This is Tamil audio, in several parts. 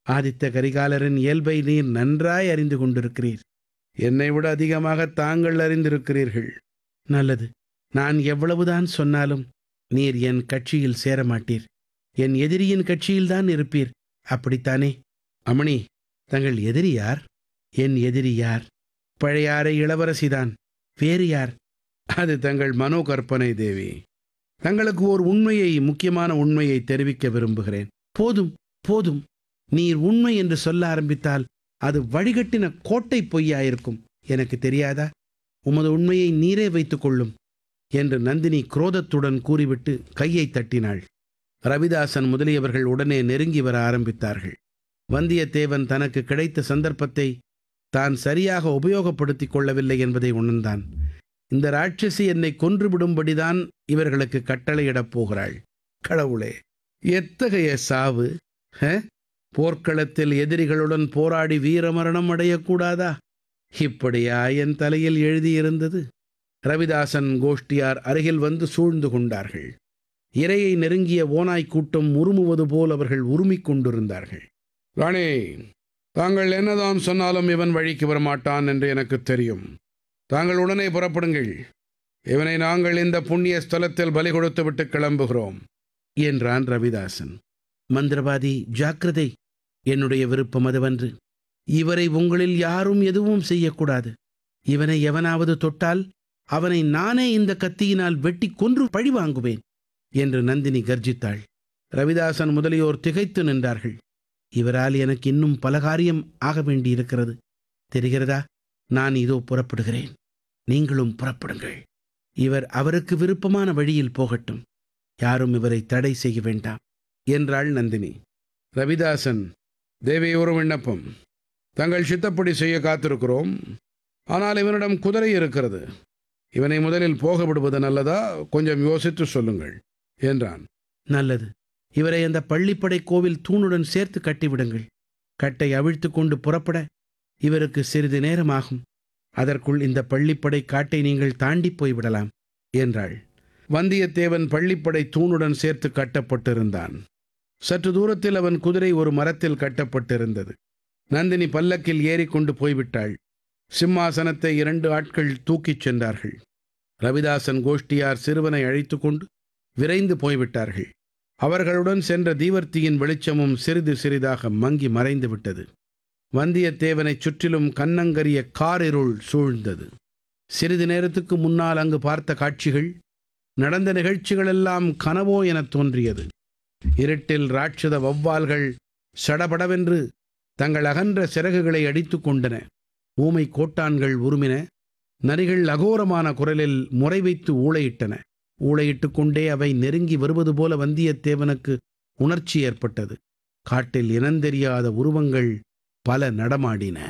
ஆதித்த கரிகாலரின் இயல்பை நீர் நன்றாய் அறிந்து கொண்டிருக்கிறீர் என்னை விட அதிகமாக தாங்கள் அறிந்திருக்கிறீர்கள் நல்லது நான் எவ்வளவுதான் சொன்னாலும் நீர் என் கட்சியில் சேர மாட்டீர் என் எதிரியின் கட்சியில்தான் இருப்பீர் அப்படித்தானே அமணி தங்கள் எதிரி யார் என் எதிரி யார் பழையாறை இளவரசிதான் வேறு யார் அது தங்கள் மனோ கற்பனை தேவி தங்களுக்கு ஓர் உண்மையை முக்கியமான உண்மையை தெரிவிக்க விரும்புகிறேன் போதும் போதும் நீர் உண்மை என்று சொல்ல ஆரம்பித்தால் அது வழிகட்டின கோட்டை பொய்யாயிருக்கும் எனக்கு தெரியாதா உமது உண்மையை நீரே வைத்துக் கொள்ளும் என்று நந்தினி குரோதத்துடன் கூறிவிட்டு கையை தட்டினாள் ரவிதாசன் முதலியவர்கள் உடனே நெருங்கி வர ஆரம்பித்தார்கள் வந்தியத்தேவன் தனக்கு கிடைத்த சந்தர்ப்பத்தை தான் சரியாக உபயோகப்படுத்திக் கொள்ளவில்லை என்பதை உணர்ந்தான் இந்த ராட்சசி என்னை கொன்றுவிடும்படிதான் இவர்களுக்கு கட்டளையிடப் போகிறாள் கடவுளே எத்தகைய சாவு ஹ? போர்க்களத்தில் எதிரிகளுடன் போராடி வீரமரணம் அடையக்கூடாதா இப்படியா என் தலையில் எழுதியிருந்தது ரவிதாசன் கோஷ்டியார் அருகில் வந்து சூழ்ந்து கொண்டார்கள் இரையை நெருங்கிய ஓநாய் கூட்டம் உருமுவது போல் அவர்கள் உருமிக் கொண்டிருந்தார்கள் ராணி தாங்கள் என்னதான் சொன்னாலும் இவன் வழிக்கு வரமாட்டான் என்று எனக்கு தெரியும் தாங்கள் உடனே புறப்படுங்கள் இவனை நாங்கள் இந்த புண்ணிய ஸ்தலத்தில் பலி கொடுத்துவிட்டு கிளம்புகிறோம் என்றான் ரவிதாசன் மந்திரவாதி ஜாக்கிரதை என்னுடைய விருப்பம் அதுவன்று இவரை உங்களில் யாரும் எதுவும் செய்யக்கூடாது இவனை எவனாவது தொட்டால் அவனை நானே இந்த கத்தியினால் வெட்டி கொன்று பழி வாங்குவேன் என்று நந்தினி கர்ஜித்தாள் ரவிதாசன் முதலியோர் திகைத்து நின்றார்கள் இவரால் எனக்கு இன்னும் பல காரியம் ஆக வேண்டியிருக்கிறது தெரிகிறதா நான் இதோ புறப்படுகிறேன் நீங்களும் புறப்படுங்கள் இவர் அவருக்கு விருப்பமான வழியில் போகட்டும் யாரும் இவரை தடை செய்ய வேண்டாம் என்றாள் நந்தினி ரவிதாசன் தேவி ஒரு விண்ணப்பம் தங்கள் சித்தப்படி செய்ய காத்திருக்கிறோம் ஆனால் இவனிடம் குதிரை இருக்கிறது இவனை முதலில் போக விடுவது நல்லதா கொஞ்சம் யோசித்து சொல்லுங்கள் என்றான் நல்லது இவரை அந்த பள்ளிப்படை கோவில் தூணுடன் சேர்த்து கட்டிவிடுங்கள் கட்டை அவிழ்த்து கொண்டு புறப்பட இவருக்கு சிறிது நேரமாகும் அதற்குள் இந்த பள்ளிப்படை காட்டை நீங்கள் தாண்டி போய்விடலாம் என்றாள் வந்தியத்தேவன் பள்ளிப்படை தூணுடன் சேர்த்து கட்டப்பட்டிருந்தான் சற்று தூரத்தில் அவன் குதிரை ஒரு மரத்தில் கட்டப்பட்டிருந்தது நந்தினி பல்லக்கில் ஏறிக்கொண்டு போய்விட்டாள் சிம்மாசனத்தை இரண்டு ஆட்கள் தூக்கிச் சென்றார்கள் ரவிதாசன் கோஷ்டியார் சிறுவனை அழைத்து கொண்டு விரைந்து போய்விட்டார்கள் அவர்களுடன் சென்ற தீவர்த்தியின் வெளிச்சமும் சிறிது சிறிதாக மங்கி மறைந்து விட்டது வந்தியத்தேவனைச் சுற்றிலும் கன்னங்கரிய காரிருள் சூழ்ந்தது சிறிது நேரத்துக்கு முன்னால் அங்கு பார்த்த காட்சிகள் நடந்த நிகழ்ச்சிகளெல்லாம் கனவோ எனத் தோன்றியது இருட்டில் ராட்சத வௌவால்கள் சடபடவென்று தங்கள் அகன்ற சிறகுகளை அடித்துக் கொண்டன ஊமை கோட்டான்கள் உருமின நரிகள் அகோரமான குரலில் முறை வைத்து ஊளையிட்டன ஊளையிட்டுக் கொண்டே அவை நெருங்கி வருவது போல வந்தியத்தேவனுக்கு உணர்ச்சி ஏற்பட்டது காட்டில் இனந்தெரியாத உருவங்கள் பல நடமாடின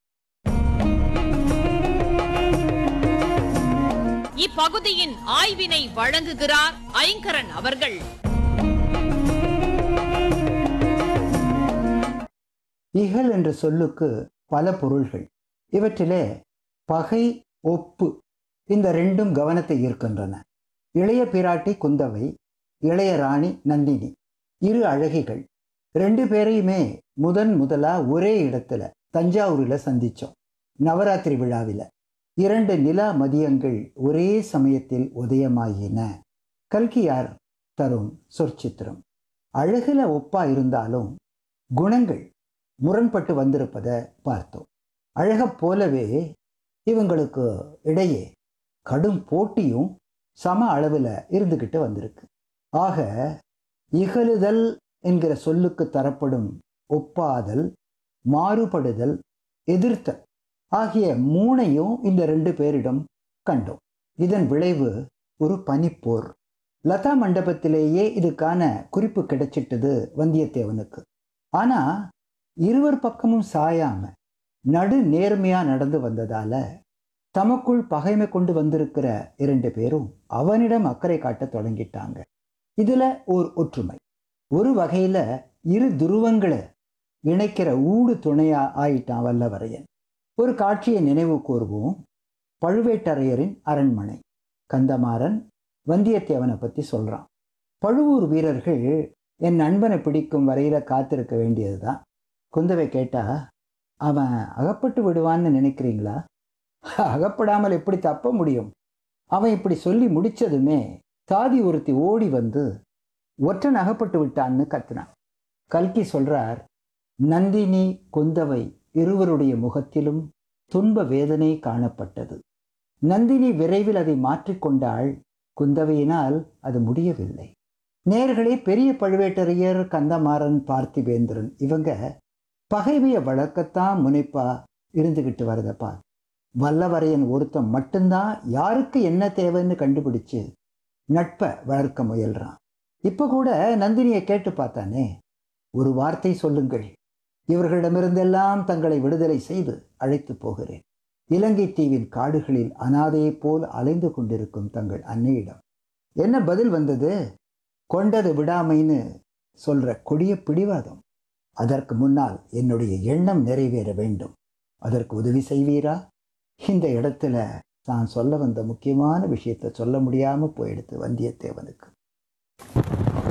இப்பகுதியின் ஆய்வினை வழங்குகிறார் ஐங்கரன் அவர்கள் இகல் என்ற சொல்லுக்கு பல பொருள்கள் இவற்றிலே பகை ஒப்பு இந்த ரெண்டும் கவனத்தை ஈர்க்கின்றன இளைய பிராட்டி குந்தவை இளைய ராணி நந்தினி இரு அழகிகள் ரெண்டு பேரையுமே முதன் முதலா ஒரே இடத்துல தஞ்சாவூரில் சந்திச்சோம் நவராத்திரி விழாவில் இரண்டு நிலா மதியங்கள் ஒரே சமயத்தில் உதயமாயின கல்கியார் தரும் சொற்சித்திரம் அழகுல ஒப்பா இருந்தாலும் குணங்கள் முரண்பட்டு வந்திருப்பதை பார்த்தோம் அழகப் போலவே இவங்களுக்கு இடையே கடும் போட்டியும் சம அளவில் இருந்துக்கிட்டு வந்திருக்கு ஆக இகழுதல் என்கிற சொல்லுக்கு தரப்படும் ஒப்பாதல் மாறுபடுதல் எதிர்த்தல் ஆகிய மூணையும் இந்த ரெண்டு பேரிடம் கண்டோம் இதன் விளைவு ஒரு பனிப்போர் லதா மண்டபத்திலேயே இதுக்கான குறிப்பு கிடைச்சிட்டது வந்தியத்தேவனுக்கு ஆனா இருவர் பக்கமும் சாயாம நடு நேர்மையா நடந்து வந்ததால தமக்குள் பகைமை கொண்டு வந்திருக்கிற இரண்டு பேரும் அவனிடம் அக்கறை காட்ட தொடங்கிட்டாங்க இதுல ஓர் ஒற்றுமை ஒரு வகையில இரு துருவங்களை இணைக்கிற ஊடு துணையா ஆயிட்டான் வல்லவரையன் ஒரு காட்சியை நினைவு கூர்வோம் பழுவேட்டரையரின் அரண்மனை கந்தமாறன் வந்தியத்தேவனை பத்தி சொல்றான் பழுவூர் வீரர்கள் என் நண்பனை பிடிக்கும் வரையில காத்திருக்க வேண்டியதுதான் குந்தவை கேட்டா அவன் அகப்பட்டு விடுவான்னு நினைக்கிறீங்களா அகப்படாமல் எப்படி தப்ப முடியும் அவன் இப்படி சொல்லி முடிச்சதுமே சாதி ஒருத்தி ஓடி வந்து ஒற்றன் அகப்பட்டு விட்டான்னு கத்துனான் கல்கி சொல்றார் நந்தினி குந்தவை இருவருடைய முகத்திலும் துன்ப வேதனை காணப்பட்டது நந்தினி விரைவில் அதை மாற்றிக்கொண்டாள் குந்தவையினால் அது முடியவில்லை நேர்களே பெரிய பழுவேட்டரையர் கந்தமாறன் பார்த்திபேந்திரன் இவங்க பகைமையை வளர்க்கத்தான் முனைப்பா இருந்துகிட்டு வரதப்பா வல்லவரையன் ஒருத்தன் மட்டும்தான் யாருக்கு என்ன தேவைன்னு கண்டுபிடிச்சு நட்பை வளர்க்க முயல்றான் இப்போ கூட நந்தினியை கேட்டு பார்த்தானே ஒரு வார்த்தை சொல்லுங்கள் இவர்களிடமிருந்தெல்லாம் தங்களை விடுதலை செய்து அழைத்து போகிறேன் இலங்கை தீவின் காடுகளில் அனாதையைப் போல் அலைந்து கொண்டிருக்கும் தங்கள் அன்னையிடம் என்ன பதில் வந்தது கொண்டது விடாமைன்னு சொல்ற கொடிய பிடிவாதம் அதற்கு முன்னால் என்னுடைய எண்ணம் நிறைவேற வேண்டும் அதற்கு உதவி செய்வீரா இந்த இடத்துல நான் சொல்ல வந்த முக்கியமான விஷயத்தை சொல்ல முடியாம போயிடுது வந்தியத்தேவனுக்கு